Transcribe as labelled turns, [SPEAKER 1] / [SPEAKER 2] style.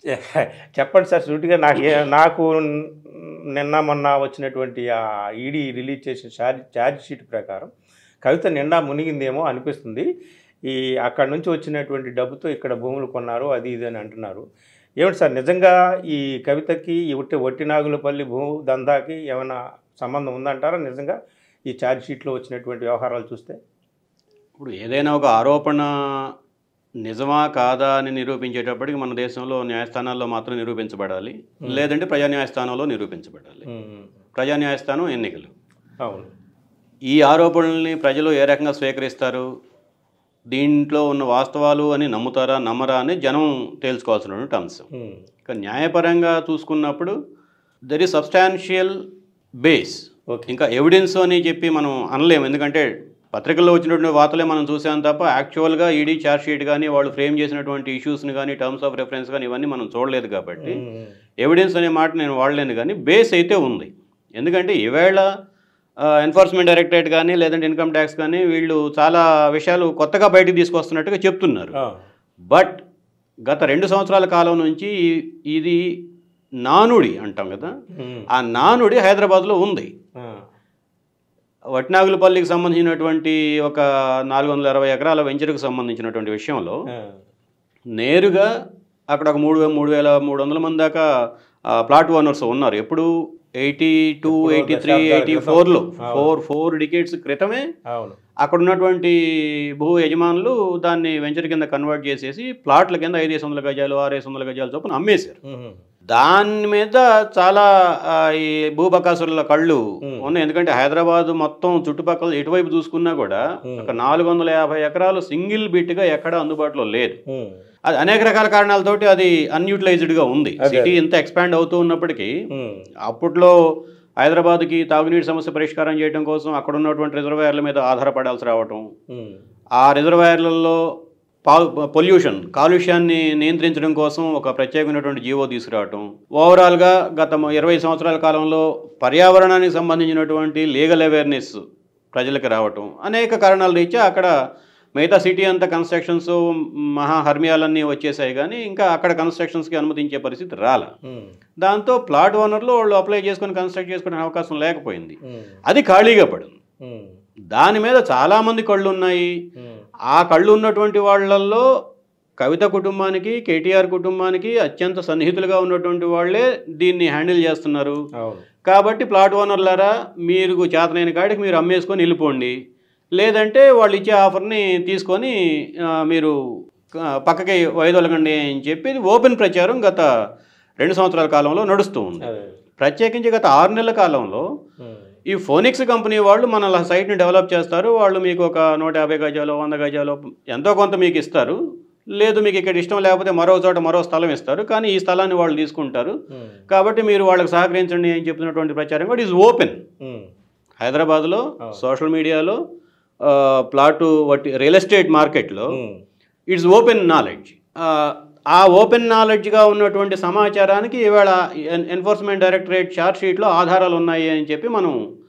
[SPEAKER 1] చెప్పండి సార్ సూటిగా నాకు ఏ- నాకు నిన్న మొన్న వచ్చినటువంటి ఆ ఈడీ రిలీజ్ చేసిన ఛార్జ్ ఛార్జ్ షీట్ ప్రకారం కవిత నిండా మునిగిందేమో అనిపిస్తుంది ఈ అక్కడ నుంచి వచ్చినటువంటి డబ్బుతో ఇక్కడ భూములు కొన్నారు అది ఇది అని అంటున్నారు ఏమిటి సార్ నిజంగా ఈ కవితకి ఈ ఒట్టి ఒట్టినాగులపల్లి భూ దందాకి ఏమైనా సంబంధం ఉందంటారా నిజంగా ఈ ఛార్జ్ షీట్లో వచ్చినటువంటి వ్యవహారాలు చూస్తే
[SPEAKER 2] ఇప్పుడు ఏదైనా ఒక ఆరోపణ నిజమా కాదా అని నిరూపించేటప్పటికి మన దేశంలో న్యాయస్థానాల్లో మాత్రం నిరూపించబడాలి లేదంటే ప్రజా న్యాయస్థానంలో నిరూపించబడాలి
[SPEAKER 1] ఉమ్,
[SPEAKER 2] ప్రజా న్యాయస్థానం ఎన్నికలు
[SPEAKER 1] అవును
[SPEAKER 2] ఈ ఆరోపణల్ని ప్రజలు ఏ రకంగా స్వీకరిస్తారు దీంట్లో ఉన్న వాస్తవాలు అని నమ్ముతారా నమ్మరా అని జనం తేల్చుకోవాల్సినటువంటి అంశం
[SPEAKER 1] ఉమ్,
[SPEAKER 2] ఇక న్యాయపరంగా చూసుకున్నప్పుడు there is substantial base
[SPEAKER 1] okay
[SPEAKER 2] ఇంకా ఎవిడెన్స్ అని చెప్పి మనం అనలేము ఎందుకంటే పత్రికల్లో వచ్చినటువంటి వార్తలే మనం చూసాం తప్ప యాక్చువల్గా ఈడీ ఛార్జ్ షీట్ కానీ వాళ్ళు ఫ్రేమ్ చేసినటువంటి ఇష్యూస్ని కానీ టర్మ్స్ ఆఫ్ రెఫరెన్స్ కానీ ఇవన్నీ మనం చూడలేదు కాబట్టి
[SPEAKER 1] ఉమ్,
[SPEAKER 2] ఎవిడెన్స్ అనే మాట నేను వాడలేను కానీ బేస్ అయితే ఉంది ఎందుకంటే ఈవేళ ఎన్ఫోర్స్మెంట్ డైరెక్టరేట్ కానీ లేదంటే ఇన్కమ్ ట్యాక్స్ కానీ వీళ్ళు చాలా విషయాలు కొత్తగా బయటకు తీసుకొస్తున్నట్టుగా చెప్తున్నారు
[SPEAKER 1] ఆ,
[SPEAKER 2] బట్ గత రెండు సంవత్సరాల కాలం నుంచి ఈ- ఇది నానుడి అంటాం కదా
[SPEAKER 1] ఉమ్,
[SPEAKER 2] ఆ నానుడి హైదరాబాద్లో ఉంది
[SPEAKER 1] ఆ,
[SPEAKER 2] వట్నాగులపల్లికి సంబంధించినటువంటి ఒక నాలుగు వందల అరవై ఎకరాల వెంచర్కి సంబంధించినటువంటి విషయంలో
[SPEAKER 1] ఆ,
[SPEAKER 2] నేరుగా అక్కడ ఒక మూడు వే- మూడు వేల మూడు వందల మంది దాకా ఆ, ప్లాట్ ఓనర్స్ ఉన్నారు ఎప్పుడు ఎయిటీ టూ
[SPEAKER 1] ఎప్పుడో
[SPEAKER 2] ఎయిటీ త్రీ
[SPEAKER 1] దశాబ్దాల
[SPEAKER 2] ఎయిటీ
[SPEAKER 1] క్రితం.
[SPEAKER 2] ఫోర్లో
[SPEAKER 1] అవును.
[SPEAKER 2] ఫోర్ ఫోర్ డికేట్స్ క్రితమే
[SPEAKER 1] అవును
[SPEAKER 2] అక్కడ ఉన్నటువంటి భూ యజమానులు దాన్ని వెంచర్ కింద కన్వర్ట్ చేసేసి ప్లాట్ల కింద ఐదు వందల గజాలు ఆరు వందల గజాలు చొప్పున అమ్మేశారు
[SPEAKER 1] ఉమ్,
[SPEAKER 2] దాని మీద చాలా ఆ, ఈ భూబకాసురుల కళ్ళు
[SPEAKER 1] Hmm.
[SPEAKER 2] ఉన్నాయి ఎందుకంటే హైదరాబాద్ మొత్తం చుట్టుపక్కల ఎటువైపు చూసుకున్నా కూడా
[SPEAKER 1] Hmm.
[SPEAKER 2] ఒక నాలుగు వందల యాభై ఎకరాలు సింగిల్ బిట్గా ఎక్కడ అందుబాటులో లేదు
[SPEAKER 1] ఉమ్,
[SPEAKER 2] అది అనేక రకాల కారణాలతోటి అది అన్యూటిలైజ్డ్గా ఉంది
[SPEAKER 1] అదే.
[SPEAKER 2] సిటీ ఇంత ఎక్స్పాండ్ అవుతూ ఉన్నప్పటికీ
[SPEAKER 1] ఉమ్,
[SPEAKER 2] అప్పట్లో హైదరాబాద్కి తాగునీటి సమస్య పరిష్కారం చేయడం కోసం అక్కడ ఉన్నటువంటి రిజర్వాయర్ల మీద ఆధారపడాల్సి రావటం
[SPEAKER 1] ఉమ్,
[SPEAKER 2] ఆ రిజర్వాయర్లలో పా పొల్యూషన్ కాలుష్యాన్ని నియంత్రించడం కోసం ఒక ప్రత్యేకమైనటువంటి జీవో తీసుకురావటం ఓవరాల్గా గత మ- ఇరవై సంవత్సరాల కాలంలో పర్యావరణానికి సంబంధించినటువంటి లీగల్ అవేర్నెస్ ప్రజలకు రావటం అనేక కారణాల రీత్యా అక్కడ మిగతా సిటీ అంతా కన్స్ట్రక్షన్స్ మహా హర్మియాలన్నీ వచ్చేసాయి కానీ ఇంకా అక్కడ కన్స్ట్రక్షన్స్కి అనుమతించే పరిస్థితి రాల
[SPEAKER 1] ఉమ్,
[SPEAKER 2] దాంతో ప్లాట్ ఓనర్లు వాళ్ళు అప్లై చేసుకొని కన్స్ట్రక్ట్ చేసుకునే అవకాశం లేకపోయింది
[SPEAKER 1] ఉమ్,
[SPEAKER 2] అది ఖాళీగా పడింది
[SPEAKER 1] ఉమ్,
[SPEAKER 2] దాని మీద చాలామంది కళ్ళు ఉన్నాయి
[SPEAKER 1] ఉమ్,
[SPEAKER 2] ఆ కళ్ళు ఉన్నటువంటి వాళ్ళల్లో కవిత కుటుంబానికి కేటీఆర్ కుటుంబానికి అత్యంత సన్నిహితులుగా ఉన్నటువంటి వాళ్ళే దీన్ని హ్యాండిల్ చేస్తున్నారు
[SPEAKER 1] అవును
[SPEAKER 2] కాబట్టి ప్లాట్ ఓనర్లారా మీరు చేతనైన కాడికి మీరు అమ్మేసుకొని వెళ్ళిపోండి లేదంటే వాళ్ళు ఇచ్చే ఆఫర్ని తీసుకొని ఆ, మీరు ఆ, పక్కకి వైదొలగండి అని చెప్పి ఇది ఓపెన్ ప్రచారం గత రెండు సంవత్సరాల కాలంలో నడుస్తూ ఉంది
[SPEAKER 1] అదే
[SPEAKER 2] ప్రత్యేకించి గత ఆరు నెలల కాలంలో
[SPEAKER 1] ఉమ్,
[SPEAKER 2] ఈ ఫోనిక్స్ కంపెనీ వాళ్ళు మన ల- సైట్ని డెవలప్ చేస్తారు వాళ్ళు మీకు ఒక నూట యాభై గజాలు వంద గజాలు ఎంతో కొంత మీకు ఇస్తారు లేదు మీకు ఇక్కడ ఇష్టం లేకపోతే మరో చోట మరో స్థలం ఇస్తారు కానీ ఈ స్థలాన్ని వాళ్ళు తీసుకుంటారు
[SPEAKER 1] ఉమ్,
[SPEAKER 2] కాబట్టి మీరు వాళ్ళకి సహకరించండి అని చెప్తున్నటువంటి ప్రచారం కూడా ఈజ్ ఓపెన్
[SPEAKER 1] ఉమ్,
[SPEAKER 2] హైదరాబాద్లో
[SPEAKER 1] అవును.
[SPEAKER 2] సోషల్ మీడియాలో ఆ, ప్లాటు వట్టి రియల్ ఎస్టేట్ మార్కెట్లో
[SPEAKER 1] ఉమ్,
[SPEAKER 2] ఇట్స్ ఓపెన్ నాలెడ్జ్ ఆ ఓపెన్ నాలెడ్జ్గా ఉన్నటువంటి సమాచారానికి ఇవాళ ఎన్- ఎన్ఫోర్స్మెంట్ డైరెక్టరేట్ ఛార్జ్ షీట్లో ఆధారాలు ఉన్నాయి అని చెప్పి మనం